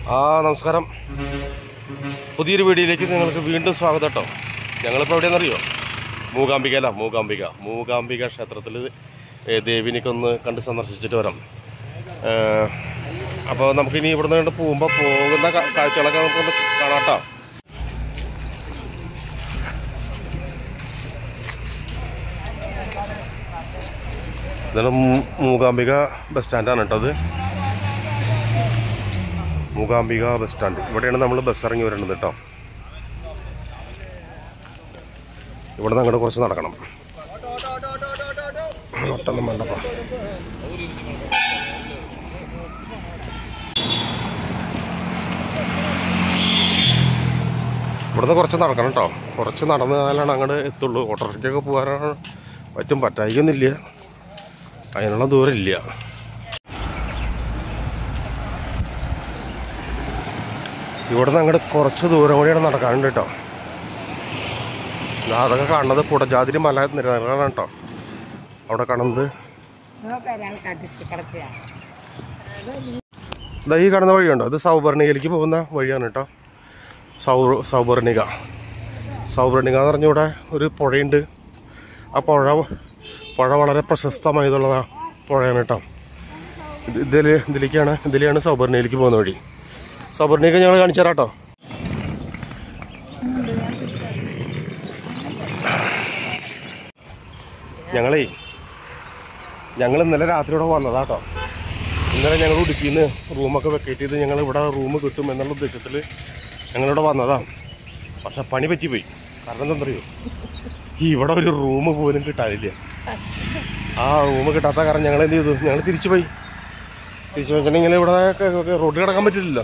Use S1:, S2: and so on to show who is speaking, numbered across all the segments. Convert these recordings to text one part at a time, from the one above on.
S1: ആ നമസ്കാരം പുതിയൊരു വീഡിയോയിലേക്ക് നിങ്ങൾക്ക് വീണ്ടും സ്വാഗതം കേട്ടോ ഞങ്ങളിപ്പോൾ എവിടെയെന്നറിയോ മൂകാംബിക അല്ല മൂകാംബിക മൂകാംബിക ക്ഷേത്രത്തിൽ ദേവിനിക്കൊന്ന് കണ്ട് സന്ദർശിച്ചിട്ട് വരാം അപ്പോൾ നമുക്കിനി ഇവിടുന്ന് കണ്ട് പോകുമ്പോൾ പോകുന്ന കാ- കാഴ്ചകളൊക്കെ നമുക്കൊന്ന് കാണാം കേട്ടോ ഇതാണ് മൂ- മൂകാംബിക ബസ് സ്റ്റാൻഡാണ് കേട്ടോ അത് മൂകാംബിക ബസ് സ്റ്റാൻഡ് ഇവിടെയാണ് നമ്മൾ ബസ് ഇറങ്ങി വരേണ്ടത് കേട്ടോ ഇവിടെ നിന്ന് അങ്ങോട്ട് കുറച്ച് നടക്കണം ഒട്ടൊന്നും വേണ്ടപ്പോ ഇവിടുന്ന് കുറച്ച് നടക്കണം കേട്ടോ കുറച്ച് നടന്ന് പോയാലാണ് അങ്ങോട്ട് എത്തുള്ളൂ ഓട്ടോറിക്ഷയ്ക്കൊക്കെ പോകാനാണ് പറ്റും പറ്റായിക്കൊന്നുമില്ല അതിനുള്ള ദൂരം ഇല്ല ഇവിടുന്ന് അങ്ങോട്ട് കുറച്ച് ദൂരം കൂടിയാണ് നടക്കാനുണ്ട് കേട്ടോ ദാ അതൊക്കെ കാണുന്നത് കുടജാതിരി മല നിരകളാണ് കേട്ടോ അവിടെ കാണുന്നത്
S2: നോക്കാൻ കണ്ടിട്ട് കിടക്കുകയാണ്
S1: ഇതാ ഈ കാണുന്ന വഴിയുണ്ടോ ഇത് സൗവർണികയിലേക്ക് പോകുന്ന വഴിയാണ് കേട്ടോ സൗ സൗവർണിക സൗവർണിക എന്ന് പറഞ്ഞ ഇവിടെ ഒരു പുഴയുണ്ട് ആ പുഴ പുഴ വളരെ പ്രശസ്തമായതുള്ള പുഴയാണ് കേട്ടോ ഇത് ഇതിൽ ഇതിലേക്കാണ് ഇതിലെയാണ് സൗവർണികയിലേക്ക് പോകുന്ന വഴി സൗവർണിക ഞങ്ങൾ കാണിച്ചു തരാം കേട്ടോ ഞങ്ങളേ ഞങ്ങൾ ഇന്നലെ രാത്രി ഇവിടെ വന്നതാ കേട്ടോ ഇന്നലെ ഞങ്ങൾ ഉടുക്കിയിൽ നിന്ന് റൂമൊക്കെ വെക്കേറ്റ് ചെയ്ത് ഞങ്ങൾ ഇവിടെ റൂം കിട്ടും എന്നുള്ള ഉദ്ദേശത്തിൽ ഞങ്ങളിവിടെ വന്നതാണ് പക്ഷെ പണി പറ്റിപ്പോയി കാരണം എന്താണെന്നറിയോ ഈ ഇവിടെ ഒരു റൂം പോലും കിട്ടാനില്ല ആ റൂം കിട്ടാത്ത കാരണം ഞങ്ങൾ എന്ത് ചെയ്തു ഞങ്ങൾ തിരിച്ചു പോയി തിരിച്ചു വെച്ചിട്ടുണ്ടെങ്കിൽ ഇവിടെ റോഡ് കിടക്കാൻ പറ്റില്ലല്ലോ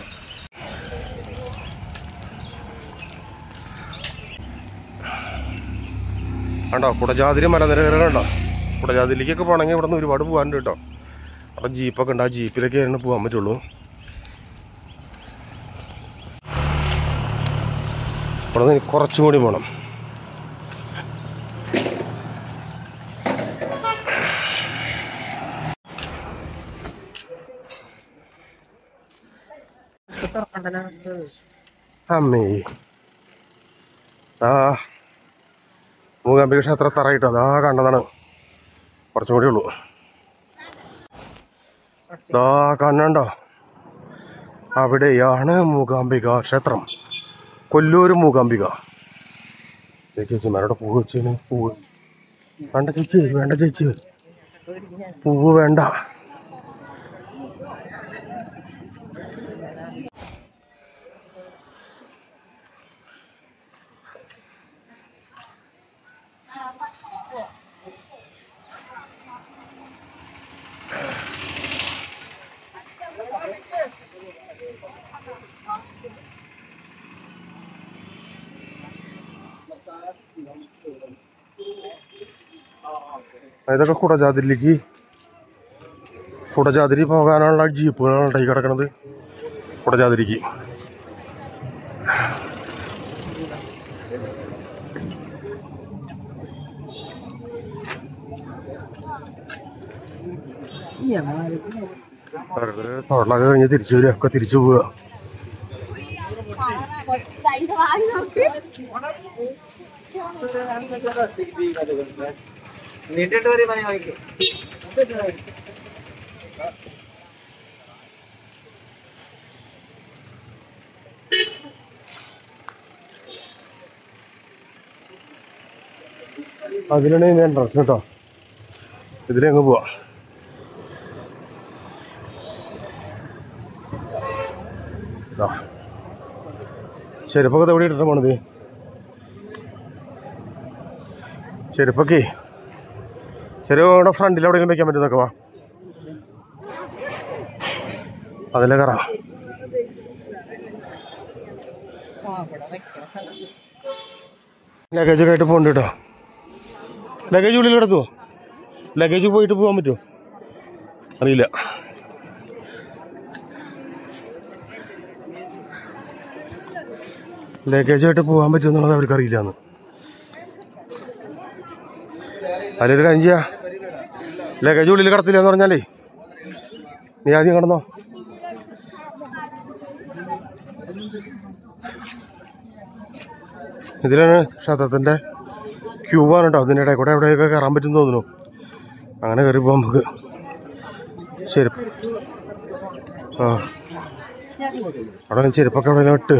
S1: കണ്ടോ കുടജാതിരി മലനിരകൾ കണ്ടോ കുടജാതിരിലേക്കൊക്കെ പോകണമെങ്കിൽ ഇവിടെ നിന്ന് ഒരുപാട് പോകാനുണ്ട് കേട്ടോ അവിടെ ജീപ്പൊക്കെ ഉണ്ട് ആ ജീപ്പിലൊക്കെയാണ് പോകാൻ പറ്റുള്ളൂ ഇവിടെ നിന്ന് കുറച്ചും കൂടി പോകണം അമ്മേ ആ മൂകാംബിക ക്ഷേത്ര തറയിട്ടോ അതാ കണ്ടതാണ് കുറച്ചും കൂടി ഉള്ളൂ ദാ കണ്ണുണ്ടോ അവിടെയാണ് മൂകാംബിക ക്ഷേത്രം കൊല്ലൂർ മൂകാംബിക ദേ ചേച്ചിമാരോട് പൂവ് വെച്ചിന് പൂവ് വേണ്ട ചേച്ചി വേണ്ട ചേച്ചി പൂവ് വേണ്ട ഇതൊക്കെ കുടജാതിരിലേക്ക് കുടജാതിരി പോകാനുള്ള ജീപ്പുകളാണ് ഉണ്ടായി കിടക്കണത് കുടജാതിരിക്ക് വെറുതെ തൊഴിലൊക്കെ കഴിഞ്ഞ് തിരിച്ചു വരിക ഒക്കെ തിരിച്ചു പോവുക
S3: നീട്ടിട്ട് മതി പനി വാങ്ങിക്കും
S1: അതിലാണ് ഞാൻ ഡ്രസ് കേട്ടോ ഇതിലേ അങ്ങ് പോവാ ദാ. ചെരുപ്പൊക്കെ എവിടെ ഇട്ടിട്ട് പോണത് ചെരുപ്പൊക്കെ ചെരുപ്പ് ഇവിടെ ഫ്രണ്ടിൽ എവിടെയെങ്കിലും വെക്കാൻ പറ്റുന്നൊക്കെ വാ അതിലെ കയറാം ലഗേജ് ഒക്കെ ആയിട്ട് പോകണ്ട കേട്ടോ ലഗേജ് ഉള്ളിൽ കിടത്തുവോ ലഗേജ് പോയിട്ട് പോകാൻ പറ്റുമോ അറിയില്ല ലഗേജ് ആയിട്ട് പോകാൻ പറ്റുമെന്നുള്ളത് അവർക്ക് അറിയില്ല എന്ന് അതിലൊരു കാര്യം ചെയ്യാ ലഗേജ് ഉള്ളിൽ കിടത്തില്ല എന്ന് പറഞ്ഞാലേ നീ ആദ്യം കിടന്നോ ഇതിലാണ് ക്ഷേത്രത്തിൻ്റെ ക്യൂ ആണ് കേട്ടോ അതിൻ്റെ ഇടയിൽ കൂടെ എവിടെയൊക്കെ കയറാൻ പറ്റും തോന്നുന്നു അങ്ങനെ കയറി പോകാം നമുക്ക് ശരി ആ അവിടെ ചെരുപ്പൊക്കെ അവിടെ ഇട്ട്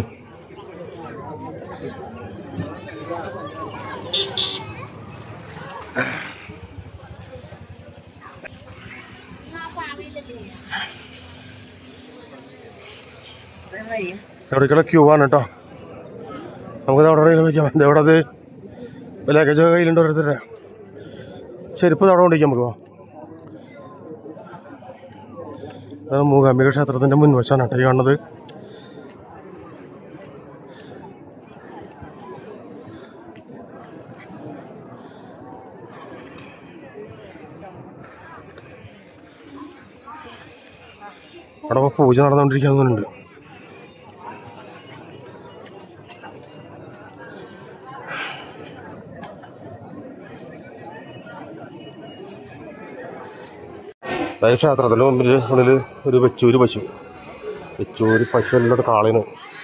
S1: എവിടേക്കുള്ള ക്യൂ ആണ് കേട്ടോ നമുക്കത് അവിടെ എവിടെയെങ്കിലും വയ്ക്കാം ഇത് എവിടെ അത് ലഗേജ് കയ്യിലുണ്ട് ഓരോരുത്തരുടെ ചെരുപ്പ് അവിടെ കൊണ്ടിരിക്കാം നമുക്ക് വാ അത് മൂകാംബിക ക്ഷേത്രത്തിൻ്റെ മുൻവശമാണ് കേട്ടോ ഈ കാണുന്നത് അവിടെ ഇപ്പോൾ പൂജ നടന്നുകൊണ്ടിരിക്കാന്ന് തോന്നുന്നുണ്ട് അതായത് ക്ഷേത്രത്തിൻ്റെ മുമ്പിൽ ഉള്ളിൽ ഒരു വെച്ചൂര് പശു വെച്ചൂര് പശു എല്ലാം കാളിന്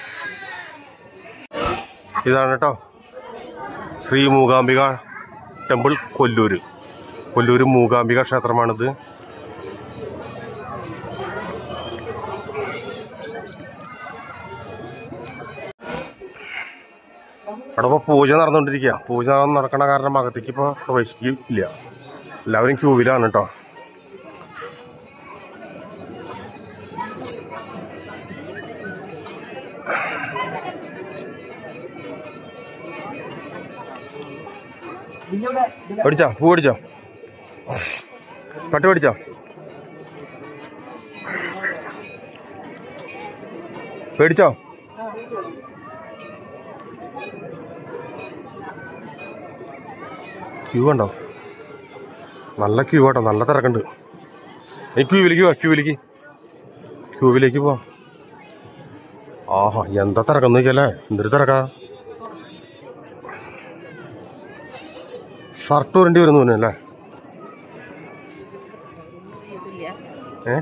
S1: ഇതാണ് കേട്ടോ ശ്രീ മൂകാംബിക ടെമ്പിൾ കൊല്ലൂർ കൊല്ലൂർ മൂകാംബിക ക്ഷേത്രമാണിത് അവിടെ ഇപ്പോൾ പൂജ നടന്നുകൊണ്ടിരിക്കുക പൂജ നടക്കണ കാരണം അകത്തേക്ക് ഇപ്പോൾ പ്രവേശിക്കില്ല എല്ലാവരും ക്യൂവിലാണ് കേട്ടോ പഠിച്ചോ പൂ പഠിച്ചോ കട്ട് പഠിച്ചോ പേടിച്ചോ ക്യൂ ഉണ്ടോ നല്ല ക്യൂ ആട്ടോ നല്ല തിരക്കുണ്ട് ഈ ക്യൂവിലേക്ക് പോവാ ക്യൂവിലേക്ക് ക്യൂവിലേക്ക് പോവാ ആഹാ എന്താ തിരക്കെന്ന് നോക്കിയല്ലേ എന്തൊരു തിരക്കാ ഷർട്ട് വരേണ്ടി വരുന്നു പിന്നെ അല്ലേ ഏ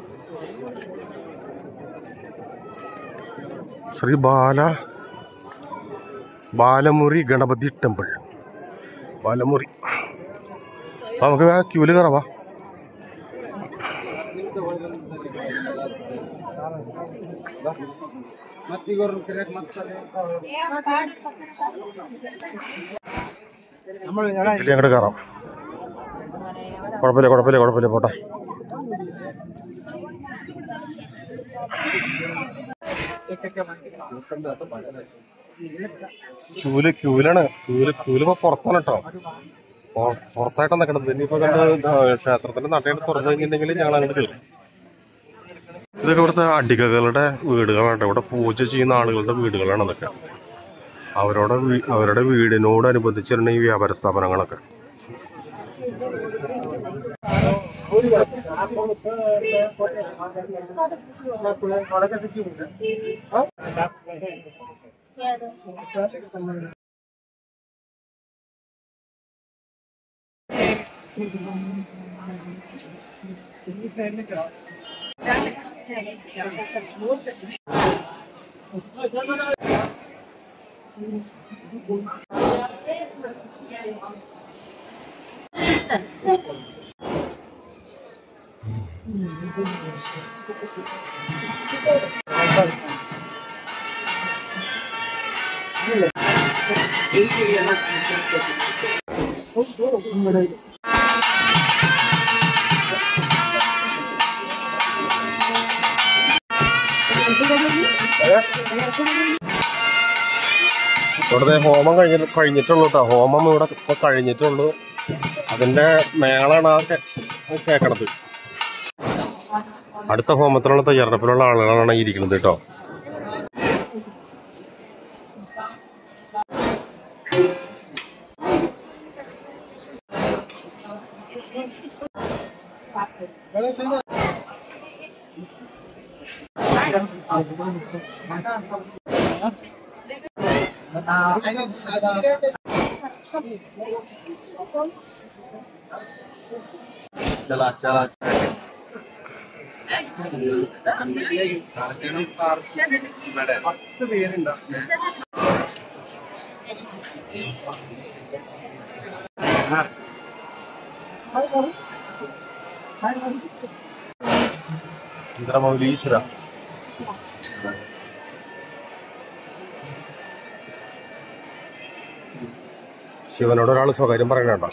S1: ശ്രീ ബാല ബാലമുറി ഗണപതി ടെമ്പിൾ ബാലമുറി അപ്പൊ നമുക്ക് ആ ക്യൂല് കയറാവാ ഇതിൽ അങ്ങോട്ട് കയറാം കുഴപ്പമില്ല കുഴപ്പമില്ല കുഴപ്പമില്ല പോട്ടെ ക്യൂല് ക്യൂലാണ് ക്യൂല് ക്യൂല് ഇപ്പൊ പുറത്താണ് കേട്ടോ പുറ- പുറത്തായിട്ടാണ് നിൽക്കണത് ഇനിയിപ്പോ കണ്ട് ക്ഷേത്രത്തിന്റെ നടയിൽ തുറന്നു കഴിഞ്ഞിട്ടുണ്ടെങ്കിൽ ഞങ്ങൾ അങ്ങോട്ട് കയറും ഇതൊക്കെ ഇവിടുത്തെ അടികകളുടെ വീടുകളാണ് ഇവിടെ പൂജ ചെയ്യുന്ന ആളുകളുടെ വീടുകളാണ് അതൊക്കെ അവരോട് വീ- അവരുടെ വീടിനോടനുബന്ധിച്ചിരുന്ന ഈ വ്യാപാര സ്ഥാപനങ്ങളൊക്കെ ഇവിടുത്തെ ഹോമം കഴിഞ്ഞ കഴിഞ്ഞിട്ടുള്ളൂ കേട്ടോ ഹോമം ഇവിടെ ഇപ്പൊ കഴിഞ്ഞിട്ടുള്ളൂ അതിന്റെ മേളാണ് ആ കേ- കേക്കണത് അടുത്ത ഹോമത്തിനുള്ള തയ്യാറെടുപ്പിലുള്ള ആളുകളാണ് ഈ ഇരിക്കുന്നത് കേട്ടോ പത്ത് പേരുണ്ട് ചന്ദ്രമൗലീശ്വര ശിവനോട് ഒരാൾ സ്വകാര്യം പറയണോ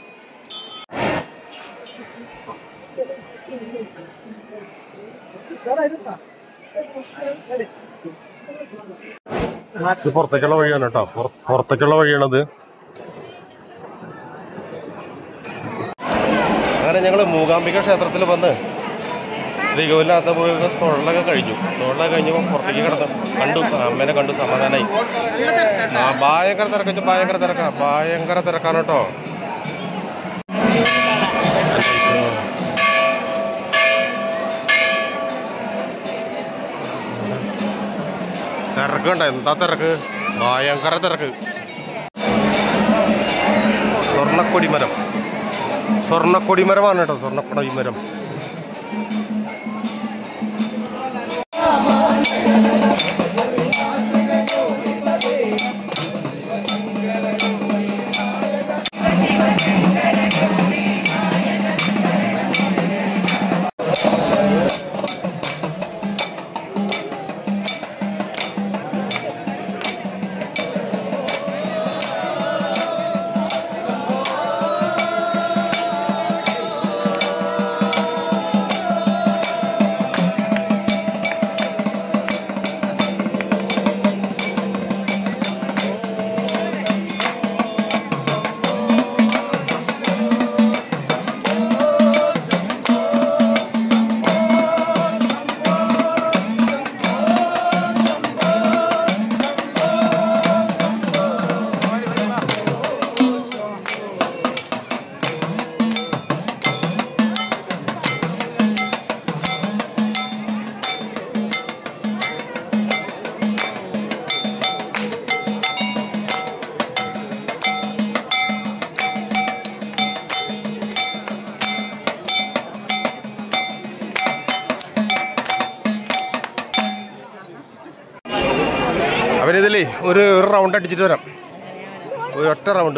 S1: ഇത് പുറത്തേക്കുള്ള വഴിയാണ് കേട്ടോ പുറ- പുറത്തേക്കുള്ള വഴിയാണത് അങ്ങനെ ഞങ്ങൾ മൂകാംബിക ക്ഷേത്രത്തിൽ വന്ന് ശ്രീകോവിലിനകത്ത് പോയി തൊഴിലൊക്കെ കഴിഞ്ഞു തൊഴിലൊക്കെ കഴിഞ്ഞപ്പോൾ പുറത്തേക്ക് കിടന്നു കണ്ടു അമ്മേനെ കണ്ടു സമാധാനമായി ആ ഭയങ്കര തിരക്കിച്ച് ഭയങ്കര തിരക്കാ ഭയങ്കര തിരക്കാണ് കേട്ടോ തിരക്ക് കണ്ടോ എന്താ തിരക്ക് ഭയങ്കര തിരക്ക് സ്വർണ്ണക്കൊടിമരം സ്വർണ്ണക്കൊടിമരമാണ് കേട്ടോ സ്വർണ്ണക്കൊടിമരം അവനിതിലേ ഒരു ഒരു റൗണ്ട് അടിച്ചിട്ട് വരാം ഒരു ഒറ്റ റൗണ്ട്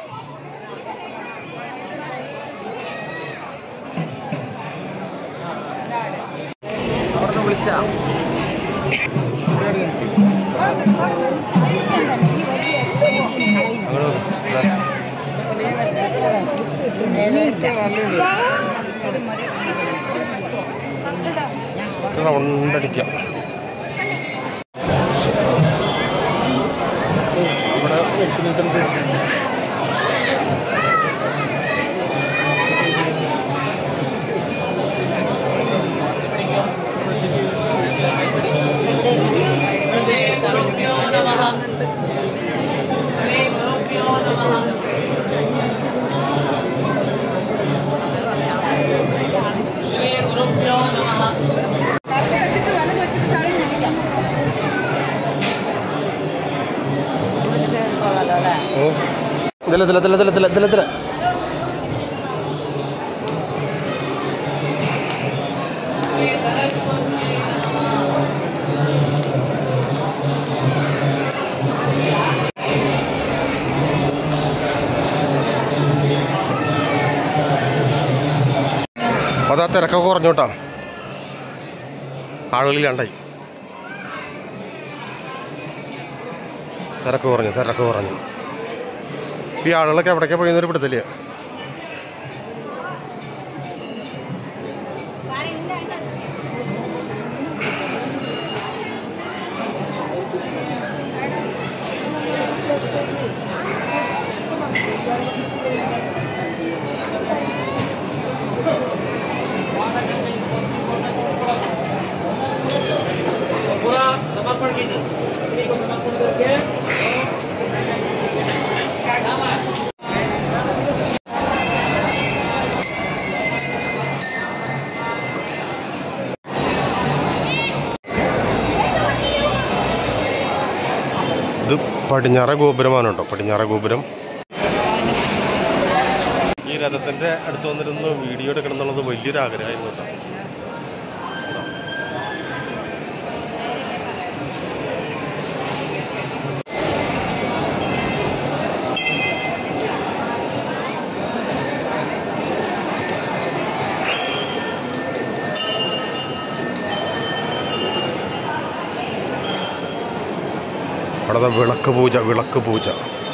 S1: റൗണ്ട് അടിക്കാം അവിടെ എടുക്കുന്നിടത്ത്
S2: വെച്ചിട്ട് വലത് വെച്ചിട്ട് ചാടി പിടിക്കാം
S1: ഓ ഇതില ഇതില ഇതില ഇതില ഇതില ഇതില ഇതില അപ്പോൾ അതാ തിരക്കൊക്കെ കുറഞ്ഞു കേട്ടോ ആളുകളില്ലാണ്ടായി തിരക്ക് കുറഞ്ഞു തിരക്ക് കുറഞ്ഞു ഈ ആളുകളൊക്കെ എവിടേക്കാ പോയെന്നൊരു പിടുത്തല്ലേ ഇത് പടിഞ്ഞാറ ഗോപുരമാണ് കേട്ടോ പടിഞ്ഞാറ ഗോപുരം ഈ രഥത്തിന്റെ അടുത്ത് വന്നിരുന്ന് വീഡിയോ എടുക്കണം എന്നുള്ളത് വലിയൊരു ആഗ്രഹമായിരുന്നു കേട്ടോ അവിടെ ദാ വിളക്ക് പൂജ വിളക്ക് പൂജ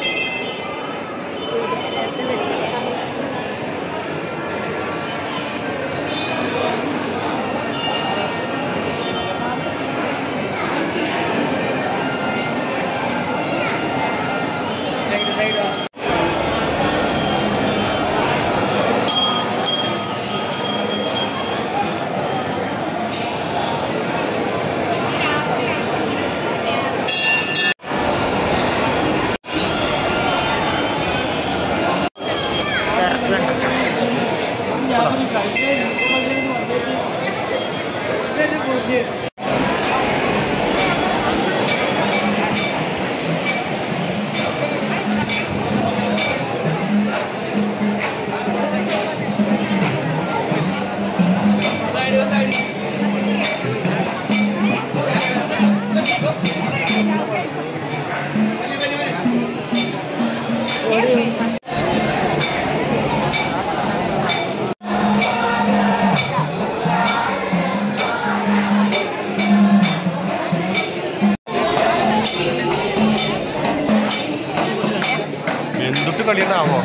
S1: എന്തൊട്ട് കളിയുണ്ടാവോ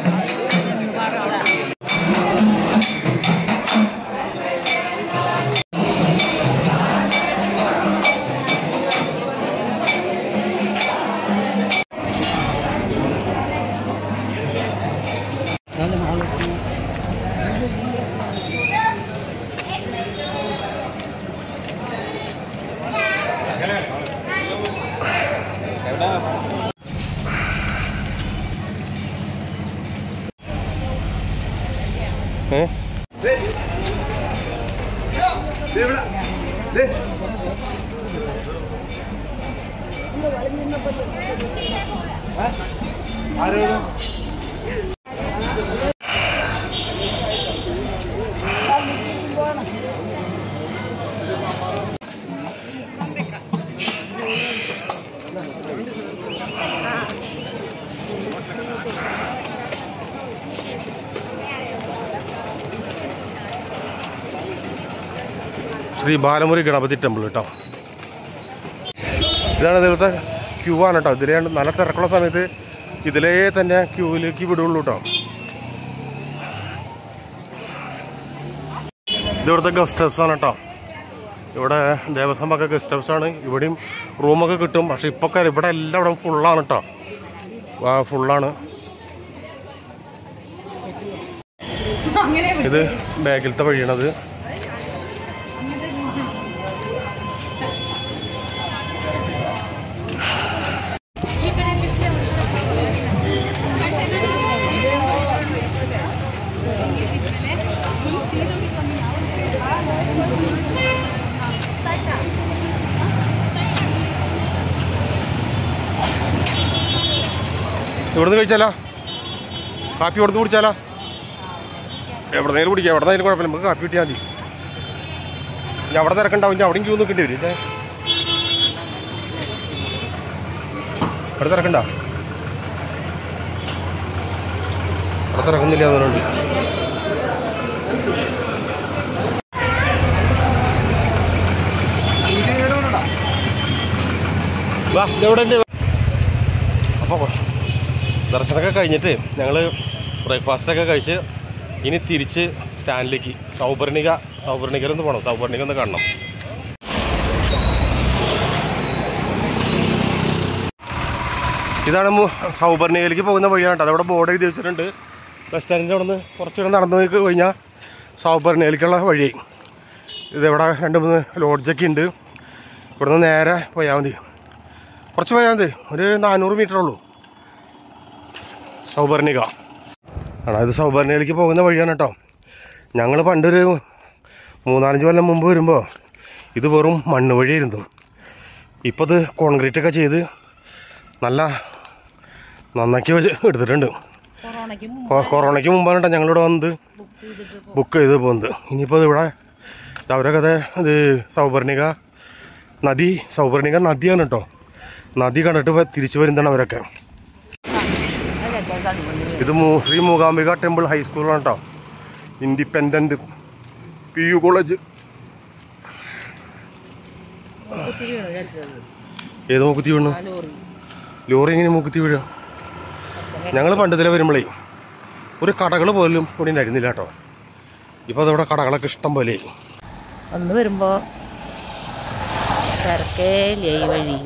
S1: ഏ ശ്രീ ബാലമുരി ഗണപതി ടെമ്പിൾ കേട്ടോ ഇതാണ് ഇതിലത്തെ ക്യൂ ആണ് കേട്ടോ ഇതിലേ നല്ല തിരക്കുള്ള സമയത്ത് ഇതിലേ തന്നെ ക്യൂവിലേക്ക് വിടുള്ളൂ കേട്ടോ ഇതിവിടുത്തെ ഗസ്റ്റ് ഹൗസ് ആണ് കേട്ടോ ഇവിടെ ദേവസ്വം ഒക്കെ ഗസ്റ്റ് ഹൗസ് ആണ് ഇവിടെയും റൂമൊക്കെ കിട്ടും പക്ഷെ ഇപ്പോൾ ഇവിടെ എല്ലാം ഇവിടെ ഫുള്ളാണ് കേട്ടോ ആ ഫുള്ളാണ് ഇത് ബാഗിലത്തെ വഴിയാണത് ഇവിടുന്ന് കഴിച്ചാലോ കാപ്പി ഇവിടുന്ന് കുടിച്ചാലോ എവിടെ നേരം കുടിക്കാം എവിടെ നേരം കുഴപ്പമില്ല നമുക്ക് കാപ്പി കിട്ടിയാൽ മതി ഇനി അവിടെ തിരക്കുണ്ടാവും ഇനി അവിടെയും ക്യൂ നിൽക്കേണ്ടി വരും ഇതേ അവിടെ തിരക്കണ്ട അവിടെ തിരക്കുന്നില്ല അതുകൊണ്ട് വാ ഇതെവിടെ ഉണ്ട് അപ്പോൾ ദർശനമൊക്കെ കഴിഞ്ഞിട്ട് ഞങ്ങൾ ബ്രേക്ക്ഫാസ്റ്റൊക്കെ കഴിച്ച് ഇനി തിരിച്ച് സ്റ്റാൻഡിലേക്ക് സൗപർണിക സൗപർണികയിലൊന്ന് പോകണം സൗപർണിക ഒന്ന് കാണണം ഇതാണ് മു- സൗപർണികയിലേക്ക് പോകുന്ന വഴിയാണ് കേട്ടോ അതവിടെ ബോർഡ് എഴുതി വെച്ചിട്ടുണ്ട് ബസ് സ്റ്റാൻഡിൻ്റെ അവിടെ നിന്ന് കുറച്ചുകൂടെ നടന്നു പോയി കഴിഞ്ഞാൽ സൗപർണികയിലേക്കുള്ള വഴി ഇതിവിടെ രണ്ട് മൂന്ന് ലോഡ്ജൊക്കെ ഉണ്ട് ഇവിടുന്ന് നേരെ പോയാൽ മതി കുറച്ച് പോയാൽ മതി ഒരു നാനൂറ് മീറ്റർ ഉള്ളൂ സൗപർണിക ആണ് ഇത് സൗപർണികയിലേക്ക് പോകുന്ന വഴിയാണ് കേട്ടോ ഞങ്ങൾ പണ്ടൊരു മൂന്നാലഞ്ച് കൊല്ലം മുമ്പ് വരുമ്പോൾ ഇത് വെറും മണ്ണ് വഴിയായിരുന്നു ഇപ്പോൾ ഇത് കോൺക്രീറ്റ് ഒക്കെ ചെയ്ത് നല്ല നന്നാക്കി വെച്ച് എടുത്തിട്ടുണ്ട്
S2: കൊറോണയ്ക്ക്
S1: കൊ- കൊറോണയ്ക്ക് മുമ്പാണ് കേട്ടോ ഞങ്ങളിവിടെ വന്നത് ബുക്ക് ചെയ്ത് പോകുന്നത് ഇനിയിപ്പോൾ ഇവിടെ ഇത് അവരൊക്കെ ദേ ഇത് സൗപർണിക നദി സൗപർണിക നദിയാണ് കേട്ടോ നദി കണ്ടിട്ട് ഇപ്പൊ തിരിച്ചു വരുന്നതാണ് അവരൊക്കെ ഇത് മൂ- ശ്രീ മൂകാംബിക ടെമ്പിൾ ഹൈസ്കൂളാണ് കേട്ടോ ഇൻഡിപെൻഡന്റ് പി യു കോളേജ് ഏത് മൂക്കുത്തി വീണു
S2: ലോറി
S1: ലോറി ഇങ്ങനെ മൂക്കുത്തി വീഴുക ഞങ്ങൾ പണ്ട് ഇതിലെ വരുമ്പോഴേ ഒരു കടകൾ പോലും ഇവിടെ ഉണ്ടായിരുന്നില്ല കേട്ടോ ഇപ്പോൾ അതവിടെ കടകളൊക്കെ ഇഷ്ടം പോലെ
S3: ഒന്ന് വരുമ്പോൾ തിരക്കേലേ ഈ വഴിയിൽ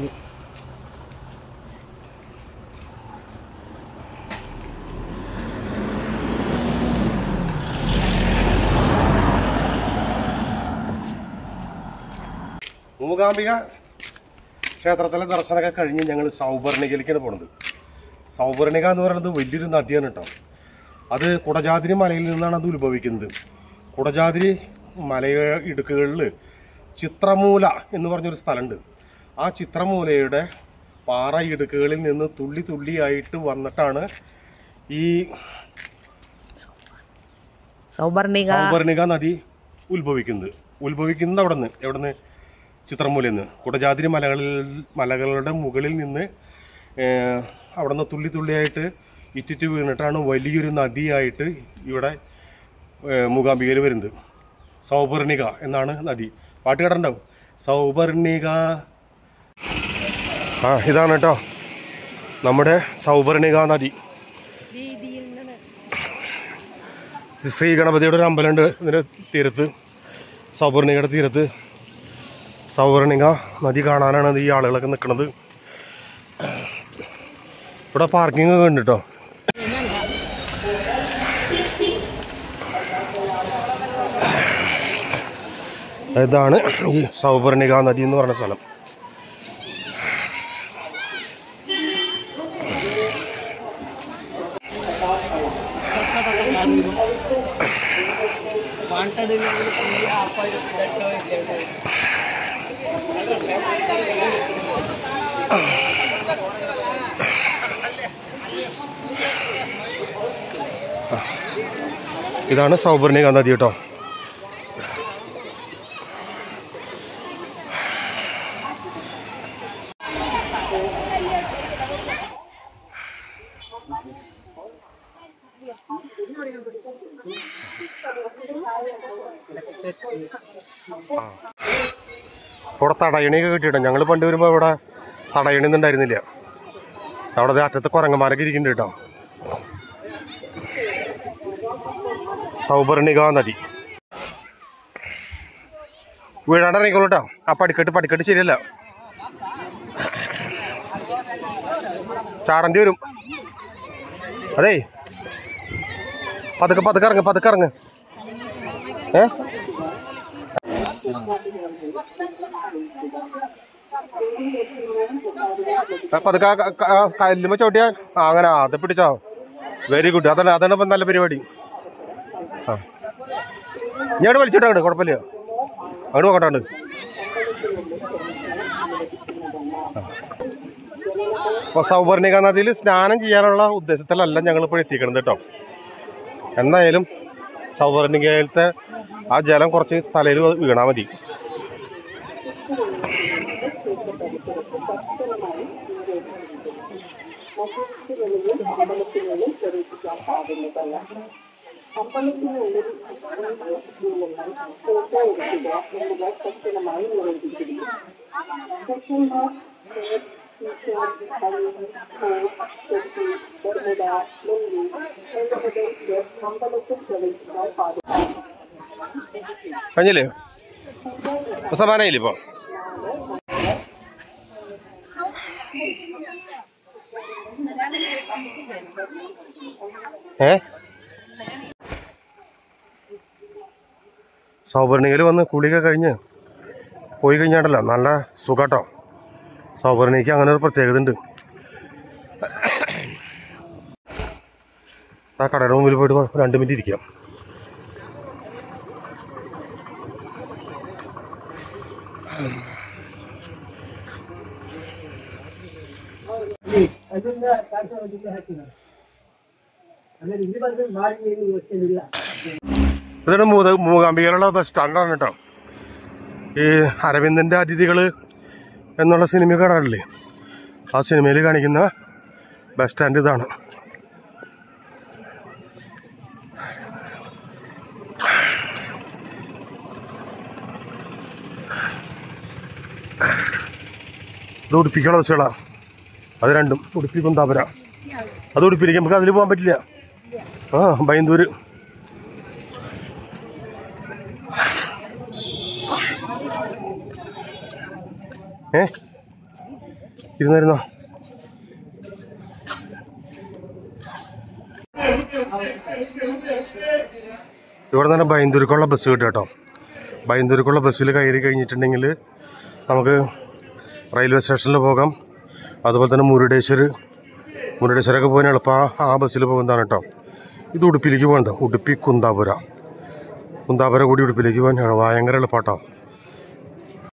S1: മൂകാംബിക ക്ഷേത്രത്തിലെ ദർശനമൊക്കെ കഴിഞ്ഞ് ഞങ്ങൾ സൗപർണികയിലേക്കാണ് പോണത് സൗപർണിക എന്ന് പറയുന്നത് വലിയൊരു നദിയാണ് കേട്ടോ അത് കുടജാതിരി മലയിൽ നിന്നാണ് അത് ഉത്ഭവിക്കുന്നത് കുടജാതിരി മല ഇടുക്കുകളിൽ ചിത്രമൂല എന്ന് പറഞ്ഞൊരു സ്ഥലമുണ്ട് ആ ചിത്രമൂലയുടെ പാറ ഇടുക്കുകളിൽ നിന്ന് തുള്ളി തുള്ളിയായിട്ട് വന്നിട്ടാണ് ഈ
S3: സൗവർണിക
S1: സൗവർണിക നദി ഉത്ഭവിക്കുന്നത് ഉത്ഭവിക്കുന്നത് അവിടെ നിന്ന് എവിടെ നിന്ന് ചിത്രമൂലയിൽ നിന്ന് കുടജാതിരി മലകളിൽ മലകളുടെ മുകളിൽ നിന്ന് ഏഹ്, അവിടെ നിന്ന് തുള്ളി തുള്ളിയായിട്ട് ഇറ്റിറ്റ് വീണിട്ടാണ് വലിയൊരു നദിയായിട്ട് ഇവിടെ ഏഹ്, മൂകാംബികയിൽ വരുന്നത് സൗപർണിക എന്നാണ് നദി പാട്ട് കേട്ടിട്ടുണ്ടാവും സൗപർണിക ആ ഇതാണ് കേട്ടോ നമ്മുടെ സൗപർണിക നദി ശ്രീ ഗണപതിയുടെ ഒരു അമ്പലമുണ്ട് ഇതിൻ്റെ തീരത്ത് സൗപർണികയുടെ തീരത്ത് സൗപർണിക നദി കാണാനാണ് ഈ ആളുകളൊക്കെ നിൽക്കുന്നത് ഇവിടെ പാർക്കിംഗ് ഒക്കെ ഉണ്ട് കേട്ടോ ഇതാണ് ഈ സൗപർണിക നദി എന്ന് പറഞ്ഞ സ്ഥലം ഇതാണ് സൗപർണിക നദി കേട്ടോ ഇവിടെ തടയണിയൊക്കെ കിട്ടിയിട്ടോ ഞങ്ങൾ പണ്ട് വരുമ്പോൾ ഇവിടെ തടയണി ഒന്നും ഉണ്ടായിരുന്നില്ല അവിടെ ദേ അറ്റത്ത് കുരങ്ങന്മാരൊക്കെ ഇരിക്കുന്നുണ്ട് കേട്ടോ സൗപർണിക നദി വീഴാണ്ട് ഇറങ്ങിക്കോളൂ കേട്ടോ ആ പടിക്കെട്ട് പടിക്കെട്ട് ശരിയല്ല ചാടേണ്ടി വരും അതേ പതുക്കെ പതുക്കെ ഇറങ്ങ് പതുക്കെ ഇറങ്ങ് ഏ ആ, പതുക്കെ ആ ക- ക- ആ കല്ലുമ്മ ചോട്ടിയാ ആ അങ്ങനെ ആ, അത് പിടിച്ചോ വെരി ഗുഡ് അതാണ് അതാണ് ഇപ്പം നല്ല പരിപാടി ആ ഞാൻ വലിച്ചിട്ടാണ് കുഴപ്പമില്ല അങ്ങോട്ട് പോകട്ടാണ്ട് അപ്പോൾ സൗവർണിക നദിയിൽ സ്നാനം ചെയ്യാനുള്ള ഉദ്ദേശത്തിലല്ല ഞങ്ങൾ ഇപ്പോൾ എത്തിക്കണത് കേട്ടോ എന്തായാലും സൗവർണികയിലത്തെ ആ ജലം കുറച്ച് തലയിൽ വീണാൽ മതി കഴിഞ്ഞില്ലേ ഇപ്പൊ സമാനായില്ലേ ഇപ്പൊ ഏ സൗപർണികയിൽ വന്ന് കുളിയൊക്കെ കഴിഞ്ഞ് പോയി കഴിഞ്ഞാണ്ടല്ലോ നല്ല സുഖട്ടോ സൗപർണിക്ക് അങ്ങനെ ഒരു പ്രത്യേകത ഉണ്ട് ആ കടയുടെ മുമ്പിൽ പോയിട്ട് ഒരു രണ്ട് മിനിറ്റ് ഇരിക്കാം ഇതാണ് മൂത മൂകാംബികയിലുള്ള ബസ് സ്റ്റാൻഡാണ് കേട്ടോ ഈ അരവിന്ദൻ്റെ അതിഥികൾ എന്നുള്ള സിനിമ കാണാറില്ലേ ആ സിനിമയിൽ കാണിക്കുന്ന ബസ് സ്റ്റാൻഡ് ഇതാണ് ഇത് ഉടുപ്പിക്കാനുള്ള ബസ്സുകളാണ് അത് രണ്ടും ഉടുപ്പി കുന്താപുര അത് ഉടുപ്പിലേക്ക് നമുക്ക് അതിൽ പോകാൻ പറ്റില്ല ആ ബൈന്ദൂര് ഏ ഇരുന്നായിരുന്നോ ഇവിടെ നിന്ന് ബൈന്ദൂർക്കുള്ള ബസ് കിട്ടും കേട്ടോ ബൈന്ദൂർക്കുള്ള ബസ്സിൽ കയറി കഴിഞ്ഞിട്ടുണ്ടെങ്കിൽ നമുക്ക് റെയിൽവേ സ്റ്റേഷനിൽ പോകാം അതുപോലെ തന്നെ മുരുടേശ്വർ മുരുടേശ്വരൊക്കെ പോകാൻ എളുപ്പം ആ- ആ ബസ്സിൽ പോകുന്നതാണ് കേട്ടോ ഇത് ഉടുപ്പിലേക്ക് പോകുന്നത് ഉടുപ്പി കുന്താപുര കുന്താപുര കൂടി ഉടുപ്പിലേക്ക് പോകാൻ ഭയങ്കര എളുപ്പാട്ടോ